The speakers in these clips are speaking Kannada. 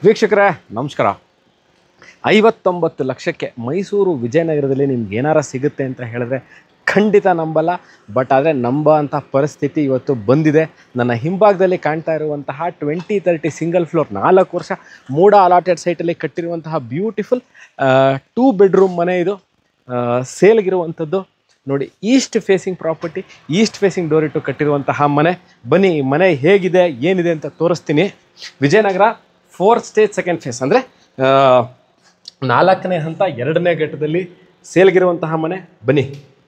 ವೀಕ್ಷಕರೇ ನಮಸ್ಕಾರ ಐವತ್ತೊಂಬತ್ತು ಲಕ್ಷಕ್ಕೆ ಮೈಸೂರು ವಿಜಯನಗರದಲ್ಲಿ ನಿಮ್ಗೆ ಏನಾರ ಸಿಗುತ್ತೆ ಅಂತ ಹೇಳಿದ್ರೆ ಖಂಡಿತ ನಂಬಲ್ಲ ಬಟ್ ಆದರೆ ನಂಬ ಅಂತ ಪರಿಸ್ಥಿತಿ ಇವತ್ತು ಬಂದಿದೆ ನನ್ನ ಹಿಂಭಾಗದಲ್ಲಿ ಕಾಣ್ತಾ ಇರುವಂತಹ ಟ್ವೆಂಟಿ ತರ್ಟಿ ಸಿಂಗಲ್ ಫ್ಲೋರ್ ನಾಲ್ಕು ವರ್ಷ ಮೂಡ ಅಲಾಟೆಡ್ ಸೈಟಲ್ಲಿ ಕಟ್ಟಿರುವಂತಹ ಬ್ಯೂಟಿಫುಲ್ ಟೂ ಬೆಡ್ರೂಮ್ ಮನೆ ಇದು ಸೇಲ್ಗಿರುವಂಥದ್ದು ನೋಡಿ east facing property east facing door ಇಟ್ಟು ಕಟ್ಟಿರುವಂತಹ ಮನೆ ಬನ್ನಿ ಈ ಮನೆ ಹೇಗಿದೆ ಏನಿದೆ ಅಂತ ತೋರಿಸ್ತೀನಿ Vijayanagar fourth stage second phase ಅಂದರೆ ನಾಲ್ಕನೇ ಹಂತ ಎರಡನೇ ಘಟ್ಟದಲ್ಲಿ ಸೇಲ್ಗಿರುವಂತಹ ಮನೆ ಬನ್ನಿ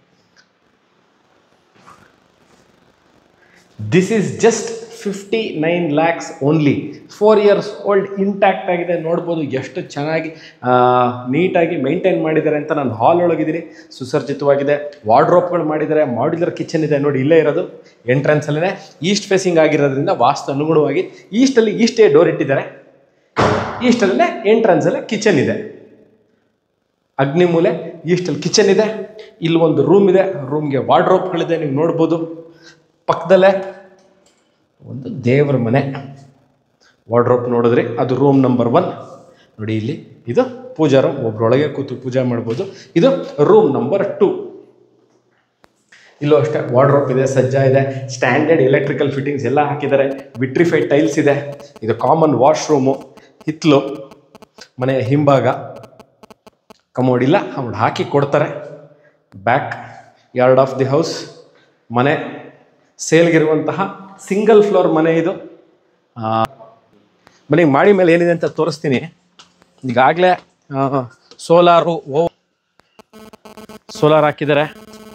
this is just fifty nine lakhs only four years old intact ಆಗಿದೆ ನೋಡ್ಬೋದು ಎಷ್ಟು ಚೆನ್ನಾಗಿ ನೀಟಾಗಿ ಮೇಂಟೈನ್ ಮಾಡಿದ್ದಾರೆ ಅಂತ ನಾನು ಹಾಲ್ ಒಳಗಿದ್ದೀನಿ ಸುಸರ್ಜಿತವಾಗಿದೆ ವಾರ್ಡ್ರೋಪ್ಗಳು ಮಾಡಿದ್ದಾರೆ ಮಾಡ್ಯುಲರ್ ಕಿಚನ್ ಇದೆ ನೋಡಿ ಇಲ್ಲೇ ಇರೋದು ಎಂಟ್ರೆನ್ಸಲ್ಲೇ ಈಸ್ಟ್ ಫೇಸಿಂಗ್ ಆಗಿರೋದ್ರಿಂದ ವಾಸ್ತು ಅನುಗುಣವಾಗಿ ಈಸ್ಟಲ್ಲಿ ಈಸ್ಟೇ ಡೋರ್ ಇಟ್ಟಿದ್ದಾರೆ ಈಸ್ಟಲ್ಲೇ ಎಂಟ್ರೆನ್ಸಲ್ಲೇ ಕಿಚನ್ ಇದೆ ಅಗ್ನಿಮೂಲೆ ಈಸ್ಟಲ್ಲಿ ಕಿಚನ್ ಇದೆ ಇಲ್ಲಿ ಒಂದು ರೂಮ್ ಇದೆ ರೂಮ್ಗೆ ವಾರ್ಡ್ರೋಪ್ಗಳಿದೆ ನೀವು ನೋಡ್ಬೋದು ಪಕ್ಕದಲ್ಲೇ ಒಂದು ದೇವ್ರ ಮನೆ ವಾರ್ಡ್ರೋಪ್ ನೋಡಿದ್ರಿ ಅದು ರೂಮ್ ನಂಬರ್ ಒನ್ ನೋಡಿ ಇಲ್ಲಿ ಇದು ಪೂಜಾ ರೂಮ್ ಒಬ್ರೊಳಗೆ ಕೂತು ಪೂಜೆ ಮಾಡ್ಬೋದು ಇದು ರೂಮ್ ನಂಬರ್ ಟು ಇಲ್ಲೂ ಅಷ್ಟೇ ವಾರ್ಡ್ರೋಪ್ ಇದೆ ಸಜ್ಜಾ ಇದೆ ಸ್ಟ್ಯಾಂಡರ್ಡ್ ಎಲೆಕ್ಟ್ರಿಕಲ್ ಫಿಟ್ಟಿಂಗ್ಸ್ ಎಲ್ಲ ಹಾಕಿದ್ದಾರೆ ವಿಟ್ರಿಫೈಡ್ ಟೈಲ್ಸ್ ಇದೆ ಇದು ಕಾಮನ್ ವಾಶ್ರೂಮು ಹಿತ್ಲು ಮನೆಯ ಹಿಂಭಾಗ ಕಮೋಡ್ ಇಲ್ಲ ಅವ್ರು ಹಾಕಿ ಕೊಡ್ತಾರೆ backyard of the house ಮನೆ ಸೇಲ್ಗಿರುವಂತಹ ಸಿಂಗಲ್ ಫ್ಲೋರ್ ಮನೆ ಇದು ಮನೆಗೆ ಮಾಡಿ ಮೇಲೆ ಏನಿದೆ ಅಂತ ತೋರಿಸ್ತೀನಿ ಈಗಾಗಲೇ ಸೋಲಾರು ಓ ಸೋಲಾರ್ ಹಾಕಿದ್ದಾರೆ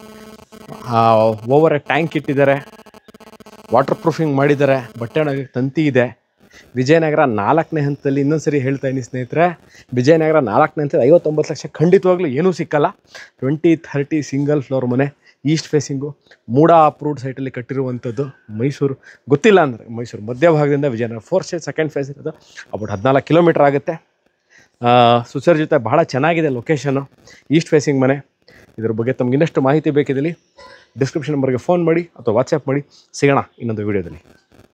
ಓವರ್ ಟ್ಯಾಂಕ್ ಇಟ್ಟಿದ್ದಾರೆ ವಾಟರ್ ಪ್ರೂಫಿಂಗ್ ಮಾಡಿದ್ದಾರೆ ಬಟ್ಟೆ ಒಣಗಕ್ಕೆ ತಂತಿ ಇದೆ ವಿಜಯನಗರ ನಾಲ್ಕನೇ ಹಂತದಲ್ಲಿ ಇನ್ನೊಂದು ಸರಿ ಹೇಳ್ತಾ ಇದ್ದೀನಿ ಸ್ನೇಹಿತರೆ ವಿಜಯನಗರ ನಾಲ್ಕನೇ ಹಂತದ ಐವತ್ತೊಂಬತ್ತು ಲಕ್ಷ ಖಂಡಿತವಾಗ್ಲೂ ಏನೂ ಸಿಕ್ಕಲ್ಲ ಟ್ವೆಂಟಿ ಥರ್ಟಿ ಸಿಂಗಲ್ ಫ್ಲೋರ್ ಮನೆ ಈಸ್ಟ್ ಫೇಸಿಂಗು ಮೂಡ ಅಪ್ರೂವ್ಡ್ ಸೈಟಲ್ಲಿ ಕಟ್ಟಿರುವಂಥದ್ದು ಮೈಸೂರು ಗೊತ್ತಿಲ್ಲ ಅಂದರೆ ಮೈಸೂರು ಮಧ್ಯಭಾಗದಿಂದ Vijayanagar four stage second phase ಇರೋದು ಅಬೌಟ್ ಹದಿನಾಲ್ಕು ಕಿಲೋಮೀಟ್ರ್ ಆಗುತ್ತೆ ಆ, ಸುಸರ್ಜಿತ ಬಹಳ ಚೆನ್ನಾಗಿದೆ ಲೊಕೇಶನು ಈಸ್ಟ್ ಫೇಸಿಂಗ್ ಮನೆ ಇದ್ರ ಬಗ್ಗೆ ತಮ್ಗೆ ಇನ್ನಷ್ಟು ಮಾಹಿತಿ ಬೇಕಿದ್ದಲ್ಲಿ ಡಿಸ್ಕ್ರಿಪ್ಷನ್ ನಂಬರ್ಗೆ ಫೋನ್ ಮಾಡಿ ಅಥವಾ ವಾಟ್ಸಪ್ ಮಾಡಿ ಸಿಗೋಣ ಇನ್ನೊಂದು ವೀಡಿಯೋದಲ್ಲಿ